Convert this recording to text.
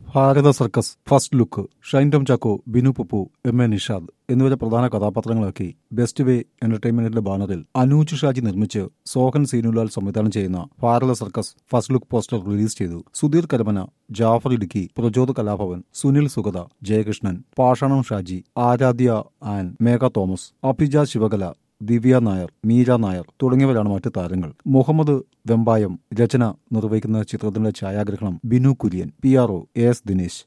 Bharata circus first look Shine Tom Chacko Binu Pappu M A Nishad എന്നിവരെ പ്രധാന കഥാപാത്രങ്ങളാക്കി best way എന്റർടൈൻമെന്റിന്റെ ബാനറിൽ അനൂജ് ഷാജി നിർമ്മിച്ച് സോഹൻ സീനുലാൽ സംവിധാനം ചെയ്യുന്ന Bharatha circus first look poster release ചെയ്തു സുധീർ കരമന ജാഫർ ഇടുക്കി പ്രചോദ് കലാഭവൻ സുനിൽ സുഗത ജയകൃഷ്ണൻ പാഷാണം ഷാജി ആരാധ്യ ആൻ മേഘ തോമസ് അഭിജ ശിവകല ദിവ്യ നായർ മീര നായർ തുടങ്ങിയവരാണ് മറ്റ് താരങ്ങൾ മുഹമ്മദ് വെമ്പായം രചന നിർവഹിക്കുന്ന ചിത്രത്തിന്റെ ഛായാഗ്രഹണം Binu Kurian P R O A S Dinesh